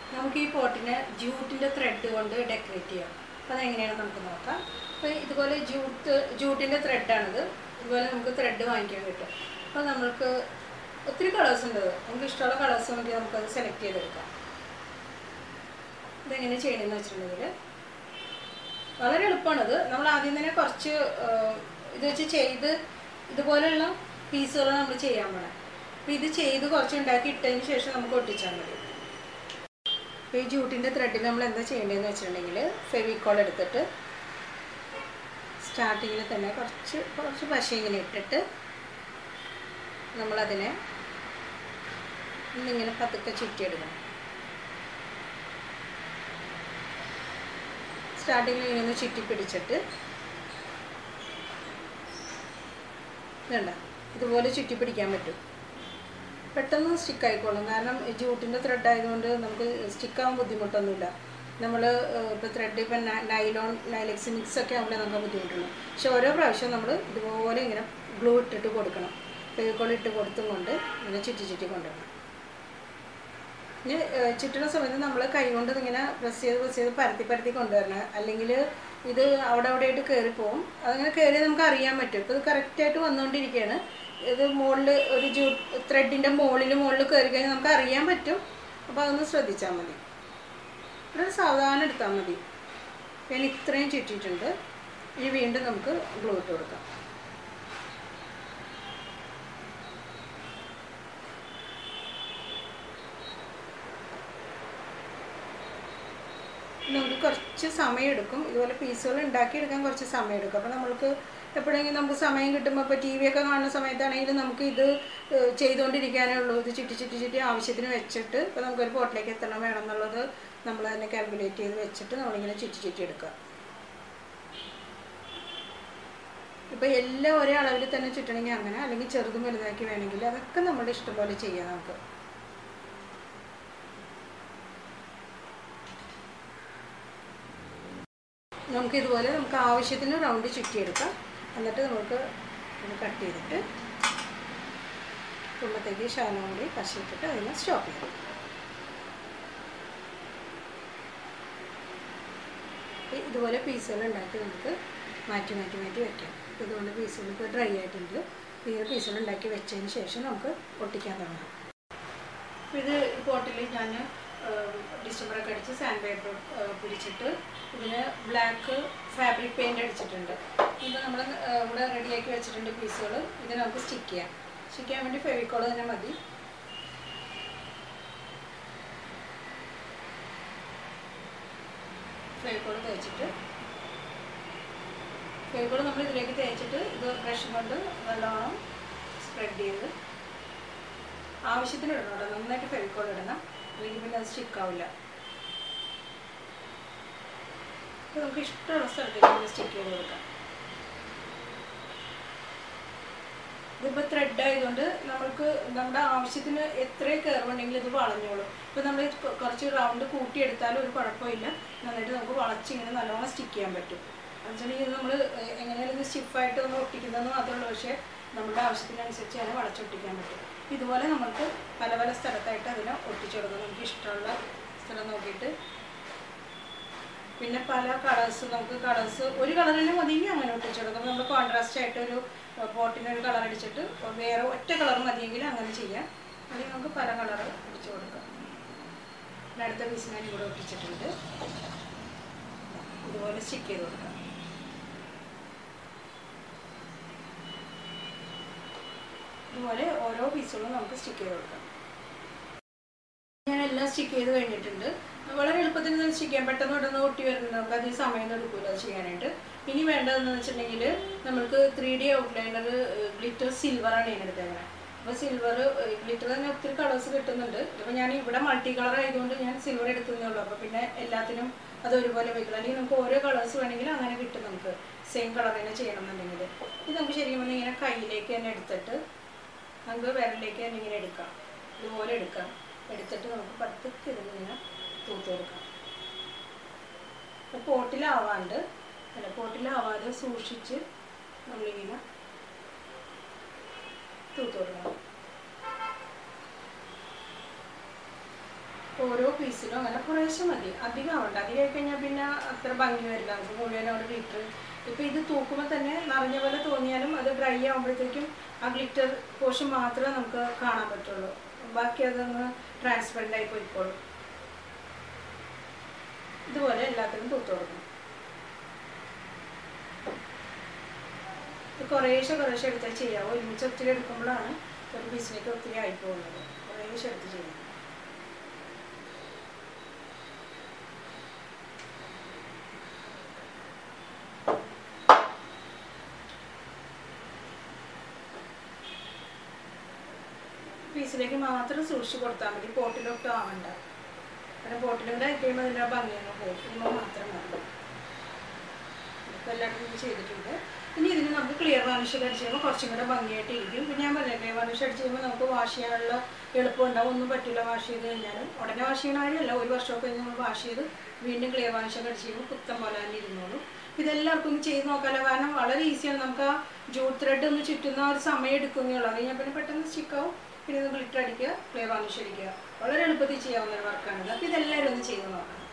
നമുക്ക് ഈ പോട്ടിനെ ജൂട്ടിൻ്റെ ത്രെഡ് കൊണ്ട് ഡെക്കറേറ്റ് ചെയ്യാം അപ്പോൾ അതെങ്ങനെയാണെന്ന് നമുക്ക് നോക്കാം അപ്പോൾ ഇതുപോലെ ജൂട്ട് ജൂട്ടിൻ്റെ ത്രെഡാണിത് ഇതുപോലെ നമുക്ക് ത്രെഡ് വാങ്ങിക്കാൻ കിട്ടും അപ്പോൾ നമ്മൾക്ക് ഒത്തിരി കളേഴ്സ് ഉണ്ട് ഇത്. നമുക്ക് ഇഷ്ടമുള്ള കളേഴ്സ് നോക്കി നമുക്കത് സെലക്ട് ചെയ്തെടുക്കാം ഇതെങ്ങനെ ചെയ്യണമെന്ന് വെച്ചിട്ടുണ്ടെങ്കിൽ വളരെ എളുപ്പമാണിത് നമ്മൾ ആദ്യം തന്നെ കുറച്ച് ആ, ഇത് വെച്ച് ചെയ്ത് ഇതുപോലെയുള്ള പീസുകൾ നമ്മൾ ചെയ്യാൻ പോകണം അപ്പോൾ ഇത് ചെയ്ത് കുറച്ച് ഉണ്ടാക്കി ഇട്ടതിന് ശേഷം നമുക്ക് ഒട്ടിച്ചാൽ മതി അപ്പോൾ ഈ ജൂട്ടിൻ്റെ ത്രെഡിൽ നമ്മൾ എന്താ ചെയ്യേണ്ടതെന്ന് വെച്ചിട്ടുണ്ടെങ്കിൽ ഫെവിക്കോൾ എടുത്തിട്ട് സ്റ്റാർട്ടിങ്ങിൽ തന്നെ കുറച്ച് കുറച്ച് പശ ഇങ്ങനെ ഇട്ടിട്ട് നമ്മളതിനെ ഇന്നിങ്ങനെ പതുക്കെ ചുറ്റിയെടുക്കണം സ്റ്റാർട്ടിങ്ങിൽ ഇങ്ങനെ ഒന്ന് ചുറ്റി പിടിച്ചിട്ട് വേണ്ട ഇതുപോലെ ചുറ്റി പിടിക്കാൻ പറ്റും പെട്ടെന്ന് സ്റ്റിക്ക് ആയിക്കോളും കാരണം ഈ ജൂട്ടിൻ്റെ ത്രെഡ് ആയതുകൊണ്ട് നമുക്ക് സ്റ്റിക്കാവാൻ ബുദ്ധിമുട്ടൊന്നുമില്ല നമ്മൾ ഇപ്പോൾ ത്രെഡ് ഇപ്പം നൈലോൺ നൈലക്സ് മിക്സ് ഒക്കെ ആകുമ്പോൾ നമുക്ക് ബുദ്ധിമുട്ടുള്ളൂ പക്ഷെ ഓരോ പ്രാവശ്യം നമ്മൾ ഇതുപോലെ ഇങ്ങനെ ഗ്ലൂ ഇട്ടിട്ട് കൊടുക്കണം ഫെവിക്കോൾ ഇട്ട് കൊടുത്തും കൊണ്ട് ഇങ്ങനെ ചുറ്റി ചുറ്റി കൊണ്ടുവരണം ഇനി ഏഹ്, ചുറ്റുന്ന സമയത്ത് നമ്മൾ കൈ കൊണ്ട് ഇങ്ങനെ പ്രസ് ചെയ്ത് പ്രസ് ചെയ്ത് പരത്തി പരത്തി കൊണ്ടുവരണം അല്ലെങ്കിൽ ഇത് അവിടെ അവിടെ ആയിട്ട് കയറിപ്പോവും അതങ്ങനെ കയറി നമുക്ക് അറിയാൻ പറ്റും ഇപ്പോൾ ഇത് കറക്റ്റായിട്ട് വന്നുകൊണ്ടിരിക്കുകയാണ് ഇത് മുകളിൽ ഒരു ജൂ ത്രെഡിൻ്റെ മുകളിൽ മുകളിൽ കയറി കഴിഞ്ഞാൽ നമുക്ക് അറിയാൻ പറ്റും അപ്പോൾ അതൊന്ന് ശ്രദ്ധിച്ചാൽ മതി ഇവിടെ സാവധാനം എടുത്താൽ മതി ഞാൻ ഇത്രയും ചുറ്റിയിട്ടുണ്ട് ഇനി വീണ്ടും നമുക്ക് ഗ്ലൂ ഇട്ട് കൊടുക്കാം നമുക്ക് കുറച്ച് സമയം എടുക്കും ഇതുപോലെ പീസുകൾ ഉണ്ടാക്കിയെടുക്കാൻ കുറച്ച് സമയം എടുക്കും അപ്പോൾ നമ്മൾക്ക് എപ്പോഴെങ്കിലും നമുക്ക് സമയം കിട്ടുമ്പോൾ ഇപ്പോൾ ടി വി ഒക്കെ കാണുന്ന സമയത്താണെങ്കിലും നമുക്ക് ഇത് ഏഹ്, ചെയ്തുകൊണ്ടിരിക്കാനേ ഉള്ളൂ ഇത് ചുറ്റി ചുറ്റി ചുറ്റി ആവശ്യത്തിന് വെച്ചിട്ട് ഇപ്പോൾ നമുക്കൊരു പോട്ടിലേക്ക് എത്തണം വേണം എന്നുള്ളത് നമ്മൾ തന്നെ കാൽക്കുലേറ്റ് ചെയ്ത് വെച്ചിട്ട് നമ്മളിങ്ങനെ ചുറ്റി ചുറ്റി എടുക്കുക ഇപ്പോൾ എല്ലാം ഒരേ അളവിൽ തന്നെ ചുറ്റണമെങ്കിൽ അങ്ങനെ അല്ലെങ്കിൽ ചെറുതും വലുതാക്കി വേണമെങ്കിൽ അതൊക്കെ നമ്മുടെ ഇഷ്ടം പോലെ ചെയ്യാം നമുക്ക് നമുക്ക് ഇതുപോലെ നമുക്ക് ആവശ്യത്തിന് റൗണ്ട് ചുറ്റിയെടുക്കാം എന്നിട്ട് നമുക്ക് ഇത് കട്ട് ചെയ്തിട്ട് തുമ്പത്തേക്ക് ശാലം കൂടി കശിട്ടിട്ട് അതിനെ സ്റ്റോപ്പ് ചെയ്യാം അപ്പോൾ ഇതുപോലെ പീസുകൾ ഉണ്ടാക്കി നമുക്ക് മാറ്റി മാറ്റി മാറ്റി വെക്കാം അപ്പോൾ ഇതുപോലെ പീസുകൾ ഇപ്പോൾ ഡ്രൈ ആയിട്ടുണ്ട് ഇങ്ങനെ പീസുകൾ ഉണ്ടാക്കി വെച്ചതിന് ശേഷം നമുക്ക് ഒട്ടിക്കാൻ തുടങ്ങാം അപ്പോൾ ഇത് പോട്ടിൽ ഞാൻ ഡിസംബറൊക്കെ അടിച്ച് സാൻഡ് പേപ്പർ പിടിച്ചിട്ട് ഇതിന് ബ്ലാക്ക് ഫാബ്രിക് പെയിൻറ് അടിച്ചിട്ടുണ്ട് ഇത് നമ്മൾ ഇവിടെ റെഡിയാക്കി വെച്ചിട്ടുണ്ട് പീസുകൾ ഇത് നമുക്ക് സ്റ്റിക്ക് ചെയ്യാം സ്റ്റിക്ക് ചെയ്യാൻ വേണ്ടി ഫെവിക്കോൾ തന്നെ മതി ഫെവിക്കോൾ തേച്ചിട്ട് ഫെവിക്കോൾ നമ്മൾ ഇതിലേക്ക് തേച്ചിട്ട് ഇത് ബ്രഷ് കൊണ്ട് നല്ലോണം സ്പ്രെഡ് ചെയ്ത് ആവശ്യത്തിന് ഇടണം കേട്ടോ നന്നായിട്ട് ഫെവിക്കോൾ ഇടണം അല്ലെങ്കിൽ പിന്നെ അത് സ്റ്റിക്ക് ആവില്ല അപ്പോൾ നമുക്ക് ഇഷ്ടമുള്ള സ്ഥലത്തേക്ക് സ്റ്റിക്ക് ചെയ്ത് കൊടുക്കാം ഇതിപ്പോൾ ത്രെഡ് ആയതുകൊണ്ട് നമുക്ക് നമ്മുടെ ആവശ്യത്തിന് എത്ര കയറുണ്ടെങ്കിലും ഇത് വളഞ്ഞോളും ഇപ്പോൾ നമ്മൾ ഇത് കൊ- കുറച്ച് റൗണ്ട് കൂട്ടിയെടുത്താലും ഒരു കുഴപ്പമില്ല നന്നായിട്ട് നമുക്ക് വളച്ച് ഇങ്ങനെ നല്ലോണം സ്റ്റിക്ക് ചെയ്യാൻ പറ്റും എന്നുവെച്ചിട്ടുണ്ടെങ്കിൽ ഇത് നമ്മൾ എങ്ങനെയാലും ഇത് സ്റ്റിഫായിട്ട് ഒന്ന് ഒട്ടിക്കുന്നതെന്ന് മാത്രമേ ഉള്ളൂ പക്ഷേ നമ്മുടെ ആവശ്യത്തിനനുസരിച്ച് അതിനെ വളച്ചൊട്ടിക്കാൻ പറ്റും ഇതുപോലെ നമുക്ക് പല പല സ്ഥലത്തായിട്ട് അതിനെ ഒട്ടിച്ചു കൊടുക്കാം നമുക്ക് ഇഷ്ടമുള്ള സ്ഥലം നോക്കിയിട്ട് പിന്നെ പല കളേഴ്സ് നമുക്ക് കളേഴ്സ് ഒരു കളർ തന്നെ മതിയെങ്കിൽ അങ്ങനെ ഒട്ടിച്ചു കൊടുക്കാം നമ്മൾ കോൺട്രാസ്റ്റ് ആയിട്ട് ഒരു പോട്ടിന് ഒരു കളർ അടിച്ചിട്ട് വേറെ ഒറ്റ കളർ മതിയെങ്കിൽ അങ്ങനെ ചെയ്യാം അല്ലെങ്കിൽ നമുക്ക് പല കളർ അടിച്ചു കൊടുക്കാം പിന്നെ അടുത്ത പീസ് ഞാൻ ഇവിടെ ഒട്ടിച്ചിട്ടുണ്ട് ഇതുപോലെ സ്റ്റിക്ക് ചെയ്ത് കൊടുക്കാം ഇതുപോലെ ഓരോ പീസുകളും നമുക്ക് സ്റ്റിക്ക് ചെയ്ത് കൊടുക്കാം ഞാൻ എല്ലാം സ്റ്റിക്ക് ചെയ്ത് കഴിഞ്ഞിട്ടുണ്ട് വളരെ എളുപ്പത്തിൽ നിന്ന് സ്റ്റിക്ക് ചെയ്യാൻ പെട്ടെന്ന് പെട്ടെന്ന് ഒട്ടി വരുന്നുണ്ട് നമുക്ക് അധികം സമയം എടുക്കില്ല അത് ചെയ്യാനായിട്ട് ഇനി വേണ്ടതെന്ന് വെച്ചിട്ടുണ്ടെങ്കിൽ നമുക്ക് ത്രീ ഡി ഔട്ട്ലൈനർ ഗ്ലിറ്റർ സിൽവറാണ് ഞാൻ എടുത്തേക്കുന്നത് അപ്പോൾ സിൽവർ ഗ്ലിറ്റർ തന്നെ ഒത്തിരി കളേഴ്സ് കിട്ടുന്നുണ്ട് ഇപ്പോൾ ഞാൻ ഇവിടെ മൾട്ടി കളർ ആയതുകൊണ്ട് ഞാൻ സിൽവർ എടുക്കുന്നേ ഉള്ളൂ അപ്പോൾ പിന്നെ എല്ലാത്തിനും അത് ഒരുപോലെ വയ്ക്കണം അല്ലെങ്കിൽ നമുക്ക് ഓരോ കളേഴ്സ് വേണമെങ്കിൽ അങ്ങനെ കിട്ടും നമുക്ക് സെയിം കളർ തന്നെ ചെയ്യണം എന്നുണ്ടെങ്കിൽ ഇത് നമുക്ക് ശരിക്കും പറഞ്ഞാൽ ഇങ്ങനെ കയ്യിലേക്ക് തന്നെ എടുത്തിട്ട് നമുക്ക് വിരലിലേക്ക് തന്നെ ഇങ്ങനെ എടുക്കാം ഇതുപോലെ എടുക്കാം എടുത്തിട്ട് നമുക്ക് പതുക്കെ ഇതിങ്ങനെ തൂത്ത് കൊടുക്കാം അപ്പോൾ പോട്ടിലാവാണ്ട് അല്ല പോട്ടിലാവാതെ സൂക്ഷിച്ച് നമ്മളിങ്ങനെ തൂത്ത് കൊടുക്കണം ഓരോ പീസിലും അങ്ങനെ കുറേശ്ശെ മതി അധികം ആവണ്ട അധികം ആയി കഴിഞ്ഞാൽ പിന്നെ അത്ര ഭംഗി വരില്ല നമുക്ക് മുഴുവനോട് ഗ്ലിറ്റർ ഇപ്പം ഇത് തൂക്കുമ്പോൾ തന്നെ നിറഞ്ഞ പോലെ തോന്നിയാലും അത് ഡ്രൈ ആകുമ്പോഴത്തേക്കും ആ ഗ്ലിറ്റർ പോർഷൻ മാത്രമേ നമുക്ക് കാണാൻ പറ്റുള്ളൂ ബാക്കി അതൊന്ന് ട്രാൻസ്പെറൻ്റ് ആയി പോയിക്കോളും ഇതുപോലെ എല്ലാത്തിനും തൂത്ത് കൊടുക്കണം ഇത് കുറേശ്ശെ കുറേശ്ശെ എടുത്താൽ ചെയ്യാം ഒരുമിച്ച് ഒത്തിരി എടുക്കുമ്പോഴാണ് ഒരു പീസിലേക്ക് ഒത്തിരി ആയി പോകുന്നത് കുറേശ്ശെ എടുത്ത് ചെയ്യാം പീസിലേക്ക് മാത്രം സൂക്ഷിച്ച് കൊടുത്താൽ മതി പോട്ടിലൊട്ടും ആവണ്ട കാരണം പോട്ടിലും കൂടെ കഴിയുമ്പോൾ അതിൻ്റെ ഭംഗി അങ്ങ് പോകും ഇതുമ്പോൾ മാത്രം മതി ഇപ്പോൾ എല്ലായിടത്തും ഇത് ചെയ്തിട്ടുണ്ട് ഇനി ഇതിന് നമുക്ക് ക്ലിയർ വാർണിഷ് അടിച്ച് കഴിയുമ്പോൾ കുറച്ചും കൂടെ ഭംഗിയായിട്ട് ഇരിക്കും പിന്നെ ഞാൻ പറഞ്ഞില്ലേ ക്ലിയർ വാർണിഷ് അടിച്ച് കഴിയുമ്പോൾ നമുക്ക് വാഷ് ചെയ്യാനുള്ള എളുപ്പം ഉണ്ടാവും ഒന്നും പറ്റില്ല വാഷ് ചെയ്ത് കഴിഞ്ഞാലും ഉടനെ വാഷ് ചെയ്യണ കാര്യമല്ല ഒരു വർഷമൊക്കെ കഴിഞ്ഞ് നമ്മൾ വാഷ് ചെയ്ത് വീണ്ടും ക്ലിയർ വാർണിഷ് ഒക്കെ അടിച്ച് കഴിയുമ്പോൾ കുത്തം പോലെ തന്നെ ഇരുന്നോളും ഇതെല്ലാവർക്കും ഒന്ന് ചെയ്ത് നോക്കാമല്ലോ കാരണം വളരെ ഈസിയാണ് നമുക്ക് ആ ജൂട്ട് ത്രെഡ് ഒന്ന് ചുറ്റുന്ന ആ ഒരു സമയം എടുക്കുന്നേ അത് കഴിഞ്ഞാൽ പിന്നെ പെട്ടെന്ന് സ്റ്റിക്കാവും പിന്നെ ഒന്ന് ഗ്ലിറ്റർ അടിക്കുക ക്ലിയർ വാർണിഷ് അടിക്കുക വളരെ എളുപ്പത്തിൽ ചെയ്യാവുന്ന ഒരു വർക്കാണിത് അപ്പോൾ ഇതെല്ലാവരും ഒന്ന് ചെയ്ത് നോക്കണം